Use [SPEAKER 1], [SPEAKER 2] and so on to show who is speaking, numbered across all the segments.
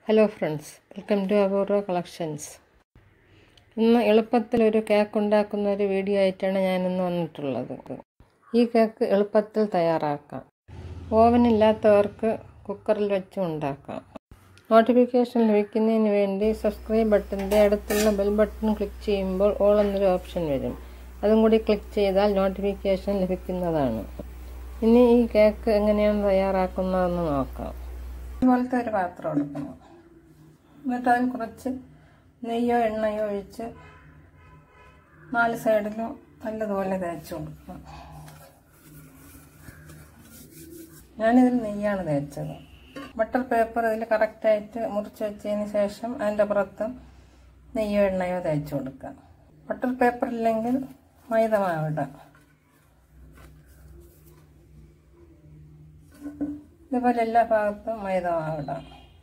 [SPEAKER 1] hello friends welcome to Apoorva collections ഇന്ന് എളുപ്പത്തിൽ ഒരു കേക്ക് ഉണ്ടാക്കുന്ന ഒരു വീഡിയോ ആയിട്ടാണ് ഞാൻ ഇന്ന് വന്നിട്ടുള്ളത് ഈ കേക്ക് എളുപ്പത്തിൽ തയ്യാറാക്കാം ഓവനില്ലാത്തവർക്ക് കുക്കറിൽ വെച്ചും ഉണ്ടാക്കാം നോട്ടിഫിക്കേഷൻ ലഭിക്കുന്നതിന് വേണ്ടി സബ്സ്ക്രൈബ് ബട്ടൻ്റെ അടുത്തുള്ള ബെൽ ബട്ടൺ ക്ലിക്ക് ചെയ്യുമ്പോൾ ഓൾ എന്നൊരു ഓപ്ഷൻ വരും അതും കൂടി ക്ലിക്ക് ചെയ്താൽ നോട്ടിഫിക്കേഷൻ ലഭിക്കുന്നതാണ് ഇനി ഈ കേക്ക് എങ്ങനെയാണ് തയ്യാറാക്കുന്നതെന്ന് നോക്കാം ഇതുപോലത്തെ ഒരു പാത്രം എടുക്കണം എന്നിട്ട് അതിൽ കുറച്ച് നെയ്യോ എണ്ണയോ ഒഴിച്ച് നാല് സൈഡിലും നല്ലതുപോലെ തേച്ച് കൊടുക്കണം ഞാനിതിൽ നെയ്യാണ് തേച്ചത് ബട്ടർ പേപ്പർ ഇതിൽ കറക്റ്റായിട്ട് മുറിച്ച് വെച്ചതിന് ശേഷം അതിൻ്റെ പുറത്ത് നെയ്യോ എണ്ണയോ തേച്ച് കൊടുക്കുക ബട്ടർ പേപ്പർ ഇല്ലെങ്കിൽ മൈദ മാവിടാം ഇതുപോലെ എല്ലാ ഭാഗത്തും മൈദ മാവിടാം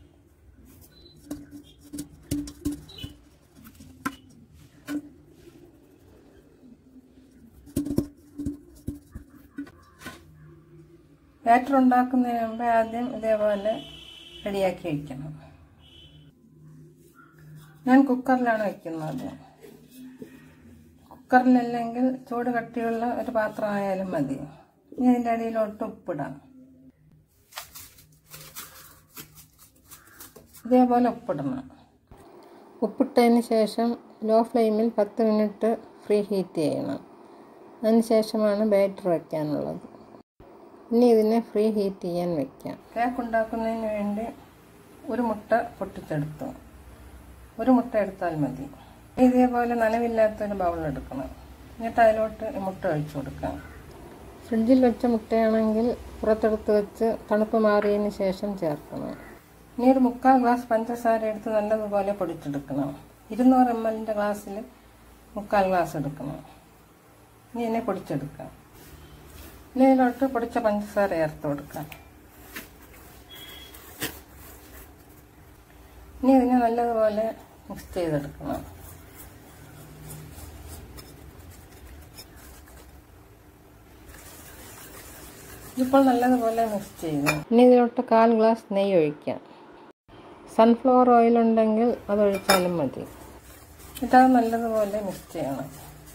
[SPEAKER 1] ബാറ്റർ ഉണ്ടാക്കുന്നതിന് മുമ്പ് ആദ്യം ഇതേപോലെ റെഡിയാക്കി വയ്ക്കണം ഞാൻ കുക്കറിലാണ് വയ്ക്കുന്നത് കുക്കറിലല്ലെങ്കിൽ ചൂട് കട്ടിയുള്ള ഒരു പാത്രമായാലും മതി ഇനി അതിൻ്റെ അടിയിലോട്ട് ഉപ്പിടാം ഇതേപോലെ ഉപ്പിടണം ഉപ്പിട്ടതിന് ശേഷം ലോ ഫ്ലെയിമിൽ പത്ത് മിനിറ്റ് ഫ്രീ ഹീറ്റ് ചെയ്യണം അതിന് ശേഷമാണ് ബാറ്റർ വയ്ക്കാനുള്ളത് ഇനി ഇതിനെ ഫ്രീ ഹീറ്റ് ചെയ്യാൻ വെക്കാം കേക്ക് ഉണ്ടാക്കുന്നതിന് വേണ്ടി ഒരു മുട്ട പൊട്ടിച്ചെടുത്തു ഒരു മുട്ട എടുത്താൽ മതി ഇതേപോലെ നനവില്ലാത്തൊരു ബൗൾ എടുക്കണം എന്നിട്ട് അതിലോട്ട് മുട്ട ഒഴിച്ചു കൊടുക്കാം ഫ്രിഡ്ജിൽ വെച്ച മുട്ടയാണെങ്കിൽ പുറത്തെടുത്ത് വെച്ച് തണുപ്പ് മാറിയതിന് ശേഷം ചേർക്കണം ഇനി ഒരു മുക്കാൽ ഗ്ലാസ് പഞ്ചസാര എടുത്ത് നല്ലതുപോലെ പൊടിച്ചെടുക്കണം ഇരുന്നൂറ് എം എല്ലിൻ്റെ ഗ്ലാസ്സിൽ മുക്കാൽ ഗ്ലാസ് എടുക്കണം ഇനി ഇതിനെ പൊടിച്ചെടുക്കാം ഇനി ഇതിലോട്ട് പൊടിച്ച പഞ്ചസാര ചേർത്ത് കൊടുക്കാം ഇനി ഇതിനെ നല്ലതുപോലെ മിക്സ് ചെയ്തെടുക്കണം ഇതിപ്പോൾ നല്ലതുപോലെ മിക്സ് ചെയ്തു ഇനി ഇതിലോട്ട് കാൽ ഗ്ലാസ് നെയ്യ് ഒഴിക്കാം സൺഫ്ലവർ ഓയിൽ ഉണ്ടെങ്കിൽ അത് ഒഴിച്ചാലും മതി ഇതത് നല്ലതുപോലെ മിക്സ് ചെയ്യണം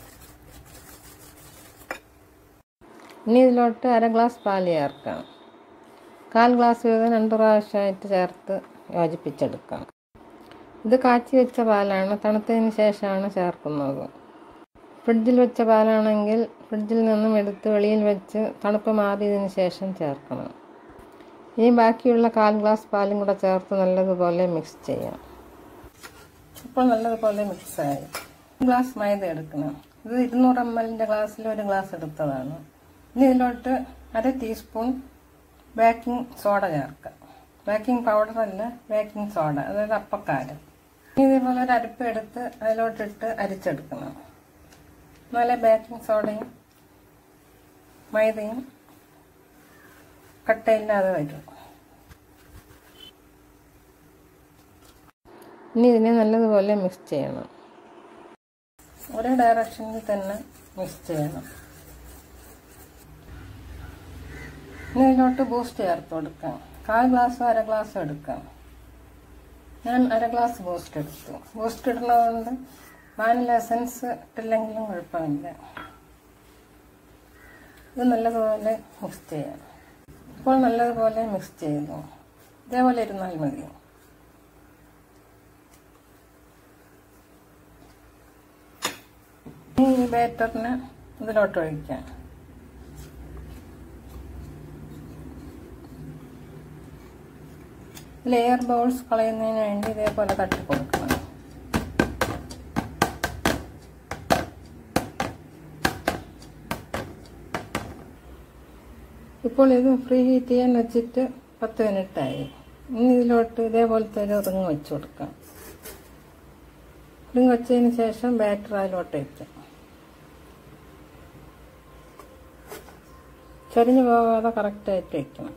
[SPEAKER 1] ഇനി ഇതിലോട്ട് അര ഗ്ലാസ് പാൽ ചേർക്കാം കാൽ ഗ്ലാസ് വീതം രണ്ട് പ്രാവശ്യമായിട്ട് ചേർത്ത് യോജിപ്പിച്ചെടുക്കാം ഇത് കാച്ചി വെച്ച പാലാണ് തണുത്തതിന് ശേഷമാണ് ചേർക്കുന്നത് ഫ്രിഡ്ജിൽ വെച്ച പാലാണെങ്കിൽ ഫ്രിഡ്ജിൽ നിന്നും എടുത്ത് വെളിയിൽ വെച്ച് തണുപ്പ് മാറിയതിന് ശേഷം ചേർക്കണം ഇനി ബാക്കിയുള്ള കാൽ ഗ്ലാസ് പാലും കൂടെ ചേർത്ത് നല്ലതുപോലെ മിക്സ് ചെയ്യാം ഇപ്പോൾ നല്ലതുപോലെ മിക്സായി ഗ്ലാസ് മൈദ എടുക്കണം ഇത് ഇരുന്നൂറ് എം എല്ലിൻ്റെ ഗ്ലാസ്സിൽ ഒരു ഗ്ലാസ് എടുത്തതാണ് ഇനി ഇതിലോട്ട് അര ടീസ്പൂൺ ബേക്കിംഗ് സോഡ ചേർക്കാം ബേക്കിംഗ് പൗഡർ അല്ല ബേക്കിംഗ് സോഡ അതായത് അപ്പക്കാരം ഇനി ഇതേപോലെ ഒരു അരിപ്പ് എടുത്ത് അതിലോട്ടിട്ട് അരിച്ചെടുക്കണം നല്ല ബേക്കിംഗ് സോഡയും മൈദയും കട്ടയില്ലാതെ വരും ഇനി ഇതിനെ നല്ലതുപോലെ മിക്സ് ചെയ്യണം ഒരേ ഡയറക്ഷനിൽ തന്നെ മിക്സ് ചെയ്യണം ഇനി ഇതിലോട്ട് ബൂസ്റ്റ് ചേർത്ത് കൊടുക്കാം കാൽ ഗ്ലാസ്സോ അര ഗ്ലാസ്സോ എടുക്കാം ഞാൻ അര ഗ്ലാസ് ബൂസ്റ്റ് എടുത്തു ബൂസ്റ്റ് ഇടുന്നതുകൊണ്ട് വാനില എസൻസ് ഇട്ടില്ലെങ്കിലും കുഴപ്പമില്ല ഇത് നല്ലതുപോലെ മിക്സ് ചെയ്യാം ഇപ്പോൾ നല്ലതുപോലെ മിക്സ് ചെയ്തു ഇതേപോലെ ഇരുന്നാൽ മതി ഈ ബാറ്ററിന് ഇതിലോട്ട് ഒഴിക്കാം ലെയർ ബൗൾസ് കളയുന്നതിന് വേണ്ടി ഇതേപോലെ തട്ടി കൊടുക്കണം ഇപ്പോൾ ഇത് ഫ്രീ ഹീറ്റ് ചെയ്യാൻ വെച്ചിട്ട് പത്ത് മിനിറ്റായി ഇനി ഇതിലോട്ട് ഇതേപോലത്തെ ഒരു റിങ് വെച്ച് കൊടുക്കാം റിങ് വെച്ചതിന് ശേഷം ബാറ്റർ അതിലോട്ട് വയ്ക്കാം ചരിഞ്ഞു പോകാതെ കറക്റ്റായിട്ട് വയ്ക്കണം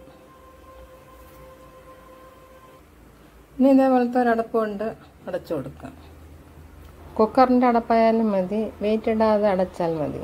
[SPEAKER 1] ഇനി ഇതേപോലത്തെ ഒരു അടപ്പ് കൊണ്ട് അടച്ചു കൊടുക്കാം കുക്കറിൻ്റെ അടപ്പായാലും മതി വെയിറ്റ് ഇടാതെ അടച്ചാൽ മതി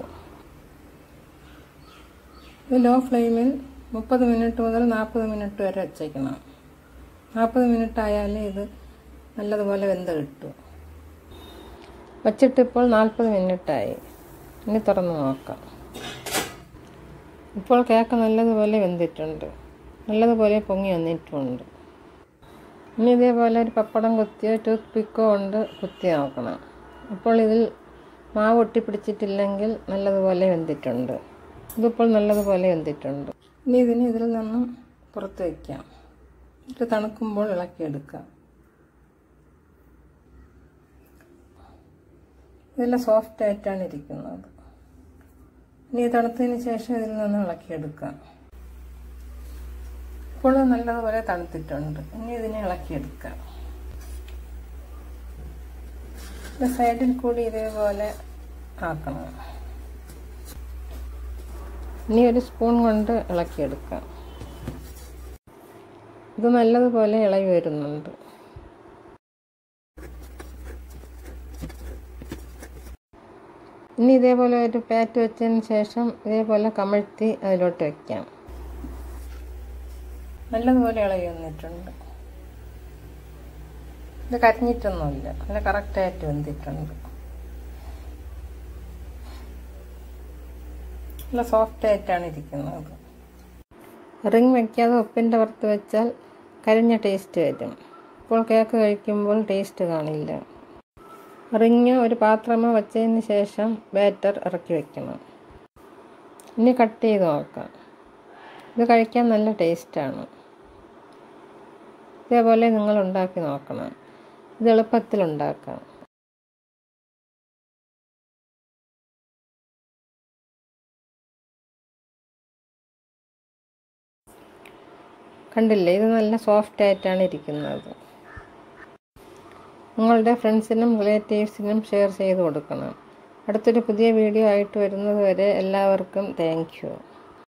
[SPEAKER 1] ഇത് ലോ ഫ്ലെയിമിൽ മുപ്പത് മിനിറ്റ് മുതൽ നാൽപ്പത് മിനിറ്റ് വരെ വച്ചേക്കണം നാൽപ്പത് മിനിറ്റ് ആയാലേ ഇത് നല്ലതുപോലെ വെന്ത് കിട്ടും വച്ചിട്ടിപ്പോൾ നാൽപ്പത് മിനിറ്റായി ഇനി തുറന്ന് നോക്കാം ഇപ്പോൾ കേക്ക് നല്ലതുപോലെ വെന്തിട്ടുണ്ട് നല്ലതുപോലെ പൊങ്ങി വന്നിട്ടുമുണ്ട് ഇനി ഇതേപോലെ ഒരു പപ്പടം കുത്തിയോ ടൂത്ത് പിക്കോ കൊണ്ട് കുത്തി നോക്കണം അപ്പോൾ ഇതിൽ മാവ് ഒട്ടിപ്പിടിച്ചിട്ടില്ലെങ്കിൽ നല്ലതുപോലെ വെന്തിട്ടുണ്ട് ഇതിപ്പോൾ നല്ലതുപോലെ വെന്തിട്ടുണ്ട് ഇനി ഇതിന് ഇതിൽ നിന്നും പുറത്ത് വയ്ക്കാം ഇത് തണുക്കുമ്പോൾ ഇളക്കിയെടുക്കാം ഇതെല്ലാം സോഫ്റ്റ് ആയിട്ടാണ് ഇരിക്കുന്നത് ഇനി ഇത് തണുത്തതിന് ശേഷം ഇതിൽ നിന്ന് ഇളക്കിയെടുക്കാം ഇപ്പോൾ ഇത് നല്ലതുപോലെ തണുത്തിട്ടുണ്ട് ഇനി ഇതിനെ ഇളക്കിയെടുക്കാം ഇത് സൈഡിൽ കൂടി ഇതേപോലെ ആക്കണം ഇനി ഒരു സ്പൂൺ കൊണ്ട് ഇളക്കിയെടുക്കാം ഇത് നല്ലതുപോലെ ഇളകി വരുന്നുണ്ട് ഇനി ഇതേപോലെ ഒരു പാറ്റ് വെച്ചതിന് ശേഷം ഇതേപോലെ കമഴ്ത്തി അതിലോട്ട് വയ്ക്കാം നല്ലതുപോലെ ഇളകി വന്നിട്ടുണ്ട് ഇത് കരിഞ്ഞിട്ടൊന്നുമില്ല നല്ല കറക്റ്റായിട്ട് വെന്തിട്ടുണ്ട് നല്ല സോഫ്റ്റ് ആയിട്ടാണ് ഇരിക്കുന്നത് റിങ് വയ്ക്കാതെ ഉപ്പിൻ്റെ പുറത്ത് വെച്ചാൽ കരിഞ്ഞ ടേസ്റ്റ് വരും ഇപ്പോൾ കേക്ക് കഴിക്കുമ്പോൾ ടേസ്റ്റ് കാണില്ല റിങ് ഒരു പാത്രമോ വെച്ചതിന് ശേഷം ബാറ്റർ ഇറക്കി വയ്ക്കണം ഇനി കട്ട് ചെയ്ത് നോക്കാം ഇത് കഴിക്കാൻ നല്ല ടേസ്റ്റാണ് ഇതേപോലെ നിങ്ങൾ ഉണ്ടാക്കി നോക്കണം ഇത് എളുപ്പത്തിൽ ഉണ്ടാക്കാം കണ്ടില്ലേ ഇത് നല്ല സോഫ്റ്റ് ആയിട്ടാണ് ഇരിക്കുന്നത് നിങ്ങളുടെ ഫ്രണ്ട്സിനും റിലേറ്റീവ്സിനും ഷെയർ ചെയ്ത് കൊടുക്കണം അടുത്തൊരു പുതിയ വീഡിയോ ആയിട്ട് വരുന്നത് വരെ എല്ലാവർക്കും താങ്ക് യു